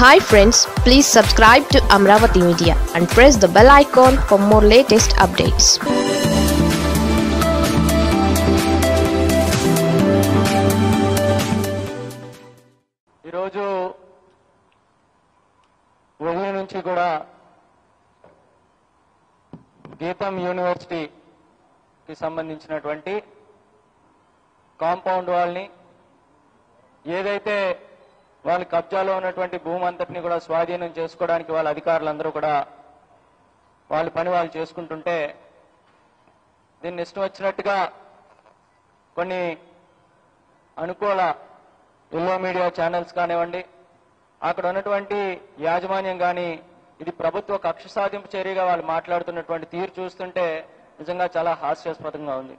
hi friends please subscribe to Amaravati media and press the bell icon for more latest updates ఈరోజు ఉదయం నుంచి కూడా గీతం యూనివర్సిటీకి సంబంధించినటువంటి కాంపౌండ్ వాళ్ళని ఏదైతే వాళ్ళ కబ్జాలో ఉన్నటువంటి భూమి అంతటిని కూడా స్వాధీనం చేసుకోవడానికి వాళ్ళ అధికారులందరూ కూడా వాళ్ళ పని వాళ్ళు చేసుకుంటుంటే దీన్ని ఇష్టం వచ్చినట్టుగా కొన్ని అనుకూల ఎల్లో మీడియా ఛానల్స్ కానివ్వండి అక్కడ ఉన్నటువంటి యాజమాన్యం కానీ ఇది ప్రభుత్వ కక్ష సాధింపు చర్యగా వాళ్ళు మాట్లాడుతున్నటువంటి తీరు చూస్తుంటే నిజంగా చాలా హాస్యాస్పదంగా ఉంది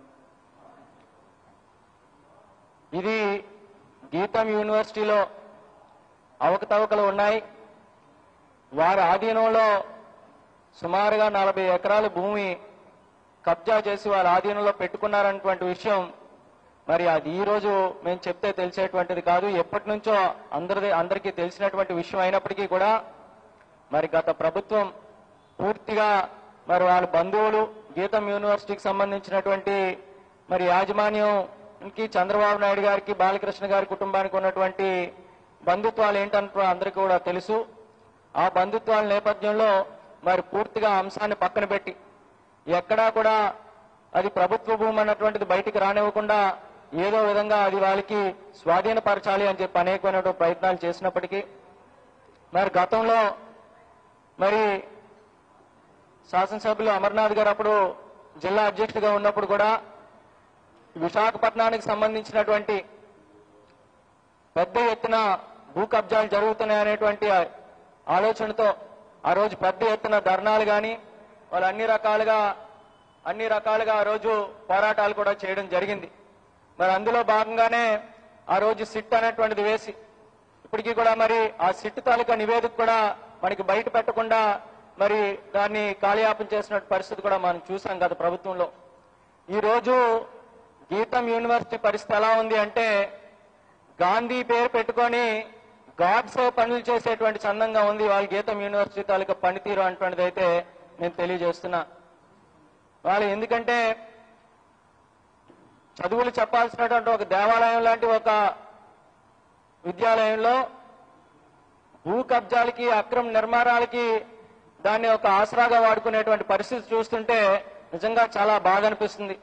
ఇది గీతం యూనివర్సిటీలో అవకతవకలు ఉన్నాయి వారి ఆధీనంలో సుమారుగా నలభై ఎకరాల భూమి కబ్జా చేసి వారి ఆధీనంలో పెట్టుకున్నారన్నటువంటి విషయం మరి అది ఈ రోజు మేము చెప్తే తెలిసేటువంటిది కాదు ఎప్పటి నుంచో అందరిది అందరికీ తెలిసినటువంటి విషయం అయినప్పటికీ కూడా మరి గత ప్రభుత్వం పూర్తిగా మరి వాళ్ళ బంధువులు గీతం యూనివర్సిటీకి సంబంధించినటువంటి మరి యాజమాన్యంకి చంద్రబాబు నాయుడు గారికి బాలకృష్ణ గారి కుటుంబానికి ఉన్నటువంటి బంధుత్వాలు ఏంటంటే అందరికీ కూడా తెలుసు ఆ బంధుత్వాల నేపథ్యంలో మరి పూర్తిగా అంశాన్ని పక్కన పెట్టి ఎక్కడా కూడా అది ప్రభుత్వ భూమి అన్నటువంటిది బయటికి రానివ్వకుండా ఏదో విధంగా అది వాళ్ళకి స్వాధీనపరచాలి అని చెప్పి అనేకమైనటువంటి ప్రయత్నాలు చేసినప్పటికీ మరి గతంలో మరి శాసనసభ్యులు అమర్నాథ్ గారు అప్పుడు జిల్లా అధ్యక్షుడిగా ఉన్నప్పుడు కూడా విశాఖపట్నానికి సంబంధించినటువంటి పెద్ద ఎత్తున భూ కబ్జాలు జరుగుతున్నాయనేటువంటి ఆలోచనతో ఆ రోజు పెద్ద ఎత్తున ధర్నాలు కానీ వాళ్ళు అన్ని రకాలుగా అన్ని రకాలుగా ఆ రోజు పోరాటాలు కూడా చేయడం జరిగింది మరి అందులో భాగంగానే ఆ రోజు సిట్ అనేటువంటిది వేసి ఇప్పటికీ కూడా మరి ఆ సిట్ తాలూకా నివేదిక కూడా మనకి బయట పెట్టకుండా మరి దాన్ని కాలయాపన చేసిన పరిస్థితి కూడా మనం చూసాం గత ప్రభుత్వంలో ఈ రోజు గీతం యూనివర్సిటీ పరిస్థితి ఎలా ఉంది అంటే గాంధీ పేరు పెట్టుకొని గాడ్సే పనులు చేసేటువంటి చందంగా ఉంది వాళ్ళ గీతం యూనివర్సిటీ తాలూకా పనితీరు అటువంటిది అయితే నేను తెలియజేస్తున్నా వాళ్ళు ఎందుకంటే చదువులు చెప్పాల్సినటువంటి ఒక దేవాలయం లాంటి ఒక విద్యాలయంలో భూ కబ్జాలకి అక్రమ నిర్మాణాలకి దాన్ని ఒక ఆసరాగా వాడుకునేటువంటి పరిస్థితి చూస్తుంటే నిజంగా చాలా బాధ అనిపిస్తుంది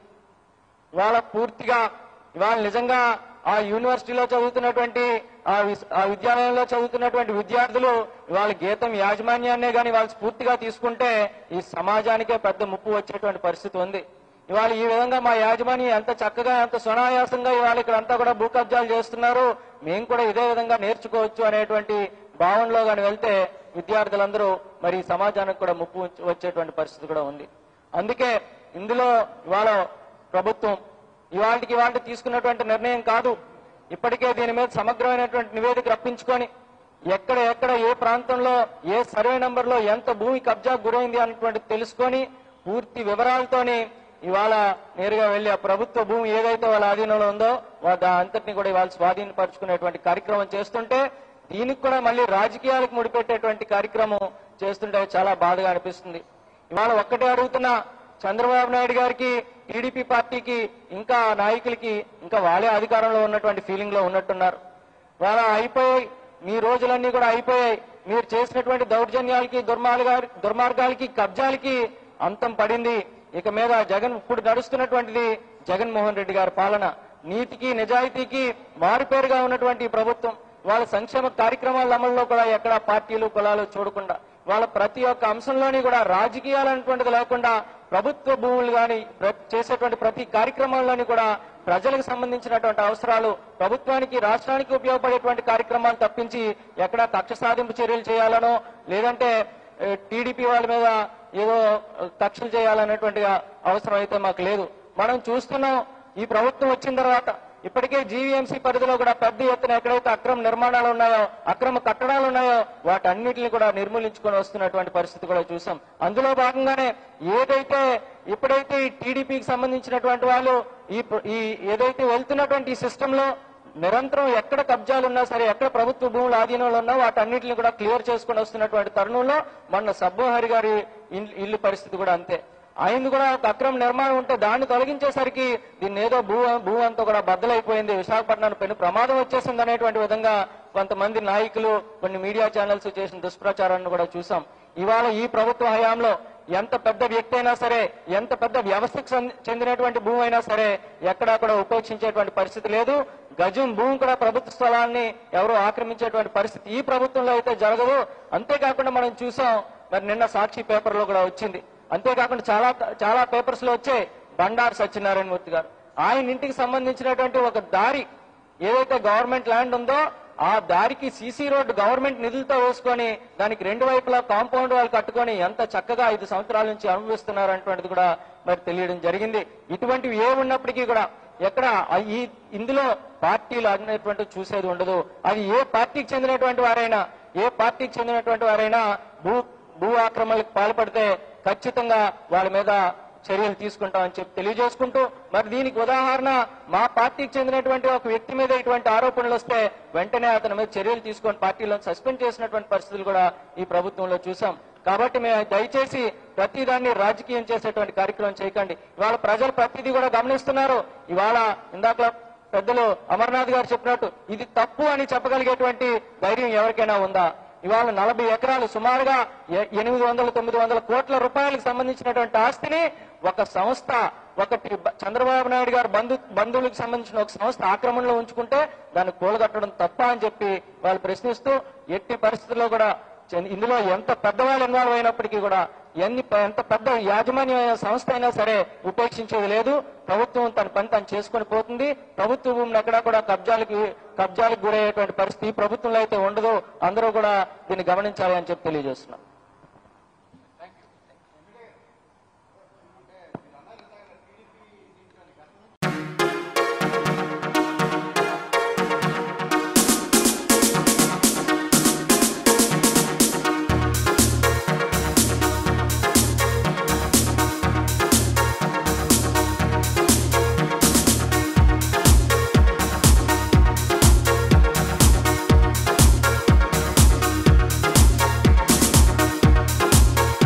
ఇవాళ పూర్తిగా ఇవాళ నిజంగా ఆ యూనివర్సిటీలో చదువుతున్నటువంటి ఆ విస్- ఆ విద్యాలయంలో చదువుతున్నటువంటి విద్యార్థులు ఇవాళ గీతం యాజమాన్యాన్నే గాని వాళ్ళు స్ఫూర్తిగా తీసుకుంటే ఈ సమాజానికే పెద్ద ముప్పు వచ్చేటువంటి పరిస్థితి ఉంది ఇవాళ ఈ విధంగా మా యాజమాన్యం ఎంత చక్కగా ఎంత సునాయాసంగా ఇవాళ ఇక్కడ అంతా కూడా భూ కబ్జాలు చేస్తున్నారు మేము కూడా ఇదే విధంగా నేర్చుకోవచ్చు అనేటువంటి భావనలో కానీ వెళ్తే విద్యార్థులందరూ మరి ఈ సమాజానికి కూడా ముప్పు వచ్చే- వచ్చేటువంటి పరిస్థితి కూడా ఉంది అందుకే ఇందులో ఇవాళ ప్రభుత్వం ఇవాళకి ఇవాళ తీసుకున్నటువంటి నిర్ణయం కాదు ఇప్పటికే దీని మీద సమగ్రమైనటువంటి నివేదిక రప్పించుకొని ఎక్కడ ఎక్కడ ఏ ప్రాంతంలో ఏ సర్వే నంబర్లో ఎంత భూమి కబ్జా గురైంది అన్నటువంటి తెలుసుకొని పూర్తి వివరాలతోని ఇవాళ నేరుగా వెళ్లి ఆ ప్రభుత్వ భూమి ఏదైతే వాళ్ళ ఆధీనంలో ఉందో వాళ్ళ అంతటిని కూడా ఇవాళ స్వాధీనపరుచుకునేటువంటి కార్యక్రమం చేస్తుంటే దీనికి కూడా మళ్ళీ రాజకీయాలకు ముడిపెట్టేటువంటి కార్యక్రమం చేస్తుంటే చాలా బాధగా అనిపిస్తుంది ఇవాళ ఒక్కటే అడుగుతున్నా చంద్రబాబు నాయుడు గారికి టీడీపీ పార్టీకి ఇంకా నాయకులకి ఇంకా వాళ్ళే అధికారంలో ఉన్నటువంటి ఫీలింగ్ లో ఉన్నట్టున్నారు వాళ్ళ అయిపోయాయి మీ రోజులన్నీ కూడా అయిపోయాయి మీరు చేసినటువంటి దౌర్జన్యాలకి దుర్మార్గా దుర్మార్గాలకి కబ్జాలకి అంతం పడింది ఇక మీద జగన్ ఇప్పుడు నడుస్తున్నటువంటిది జగన్మోహన్ రెడ్డి గారి పాలన నీతికి నిజాయితీకి మారుపేరుగా ఉన్నటువంటి ఈ ప్రభుత్వం వాళ్ళ సంక్షేమ కార్యక్రమాల అమల్లో కూడా ఎక్కడ పార్టీలు కులాలు చూడకుండా వాళ్ళ ప్రతి ఒక్క అంశంలోని కూడా రాజకీయాలు అనేటువంటిది లేకుండా ప్రభుత్వ భూములు కానీ చేసేటువంటి ప్రతి కార్యక్రమాల్లోని కూడా ప్రజలకు సంబంధించినటువంటి అవసరాలు ప్రభుత్వానికి రాష్ట్రానికి ఉపయోగపడేటువంటి కార్యక్రమాలు తప్పించి ఎక్కడ కక్ష సాధింపు చర్యలు చేయాలనో లేదంటే టీడీపీ వాళ్ళ మీద ఏదో ఆ, కక్షలు చేయాలనేటువంటి అవసరం అయితే మాకు లేదు మనం చూస్తున్నాం ఈ ప్రభుత్వం వచ్చిన తర్వాత ఇప్పటికే జీవీఎంసీ పరిధిలో కూడా పెద్ద ఎత్తున ఎక్కడైతే అక్రమ నిర్మాణాలు ఉన్నాయో అక్రమ కట్టడాలు ఉన్నాయో వాటన్నిటిని కూడా నిర్మూలించుకొని వస్తున్నటువంటి పరిస్థితి కూడా చూసాం అందులో భాగంగానే ఏదైతే ఎప్పుడైతే ఈ టీడీపీకి సంబంధించినటువంటి వాళ్ళు ఈ ప్ర- ఈ ఏదైతే వెళ్తున్నటువంటి ఈ సిస్టమ్ లో నిరంతరం ఎక్కడ కబ్జాలు ఉన్నా సరే ఎక్కడ ప్రభుత్వ భూముల ఆధీనంలో ఉన్నా వాటన్నిటిని కూడా క్లియర్ చేసుకుని వస్తున్నటువంటి తరుణంలో మొన్న సబ్బోహరి గారి ఇల్- ఇల్లు పరిస్థితి కూడా అంతే ఆయన కూడా ఒక అక్రమ నిర్మాణం ఉంటే దాన్ని తొలగించేసరికి దీన్ని ఏదో భూ భూ అంతా కూడా బద్దలైపోయింది విశాఖపట్నం పెను ప్రమాదం వచ్చేసింది అనేటువంటి విధంగా కొంతమంది నాయకులు కొన్ని మీడియా ఛానల్స్ చేసిన దుష్ప్రచారాన్ని కూడా చూసాం ఇవాళ ఈ ప్రభుత్వ హయాంలో ఎంత పెద్ద వ్యక్తి అయినా సరే ఎంత పెద్ద వ్యవస్థకు చెంది- చెందినటువంటి భూమి అయినా సరే ఎక్కడా కూడా ఉపేక్షించేటువంటి పరిస్థితి లేదు గజం భూమి కూడా ప్రభుత్వ స్థలాన్ని ఎవరు ఆక్రమించేటువంటి పరిస్థితి ఈ ప్రభుత్వంలో అయితే జరగదు అంతేకాకుండా మనం చూసాం మరి నిన్న సాక్షి పేపర్ లో కూడా వచ్చింది అంతేకాకుండా చాలా చాలా పేపర్స్ లో వచ్చాయి బండారు సత్యనారాయణ మూర్తి గారు ఆయన ఇంటికి సంబంధించినటువంటి ఒక దారి ఏదైతే గవర్నమెంట్ ల్యాండ్ ఉందో ఆ దారికి సీసీ రోడ్డు గవర్నమెంట్ నిధులతో వేసుకొని దానికి రెండు వైపులా కాంపౌండ్ వాళ్ళు కట్టుకొని ఎంత చక్కగా ఐదు సంవత్సరాల నుంచి అనుభవిస్తున్నారు అనేటువంటిది కూడా మరి తెలియడం జరిగింది ఇటువంటివి ఏ ఉన్నప్పటికీ కూడా ఎక్కడ ఆ- ఈ ఇందులో పార్టీలు అనేటువంటి చూసేది ఉండదు అది ఏ పార్టీకి చెందినటువంటి వారైనా ఏ పార్టీకి చెందినటువంటి వారైనా భూ భూ ఆక్రమణలకు పాల్పడితే ఖచ్చితంగా వాళ్ళ మీద చర్యలు తీసుకుంటామని చెప్పి తెలియజేసుకుంటూ మరి దీనికి ఉదాహరణ మా పార్టీకి చెందినటువంటి ఒక వ్యక్తి మీద ఇటువంటి ఆరోపణలు వస్తే వెంటనే అతని మీద చర్యలు తీసుకొని పార్టీలో సస్పెండ్ చేసినటువంటి పరిస్థితులు కూడా ఈ ప్రభుత్వంలో చూసాం కాబట్టి మేము దయచేసి ప్రతిదాన్ని రాజకీయం చేసేటువంటి కార్యక్రమం చేయకండి ఇవాళ ప్రజలు ప్రతిదీ కూడా గమనిస్తున్నారు ఇవాళ ఇందాక పెద్దలు అమర్నాథ్ గారు చెప్పినట్టు ఇది తప్పు అని చెప్పగలిగేటువంటి ధైర్యం ఎవరికైనా ఉందా ఇవాళ నలభై ఎకరాలు సుమారుగా ఎ- ఎనిమిది వందల తొమ్మిది వందల కోట్ల రూపాయలకు సంబంధించినటువంటి ఆస్తిని ఒక సంస్థ ఒకటి బ- చంద్రబాబు నాయుడు గారు బంధు బంధువులకు సంబంధించిన ఒక సంస్థ ఆక్రమణలో ఉంచుకుంటే దాన్ని కూలగట్టడం తప్ప అని చెప్పి వాళ్ళు ప్రశ్నిస్తూ ఎట్టి పరిస్థితుల్లో కూడా చె- ఇందులో ఎంత పెద్దవాళ్ళు ఇన్వాల్వ్ అయినప్పటికీ కూడా ఎన్ని ప- ఎంత పెద్ద యాజమాన్య సంస్థ అయినా సరే ఉపేక్షించేది లేదు ప్రభుత్వం తన పని తను చేసుకొని పోతుంది ప్రభుత్వ భూమిని ఎక్కడా కూడా కబ్జాలకి కబ్జాలకు గురయ్యేటువంటి పరిస్థితి ఈ ప్రభుత్వంలో అయితే ఉండదు అందరూ కూడా దీన్ని గమనించాలి అని చెప్పి తెలియజేస్తున్నాం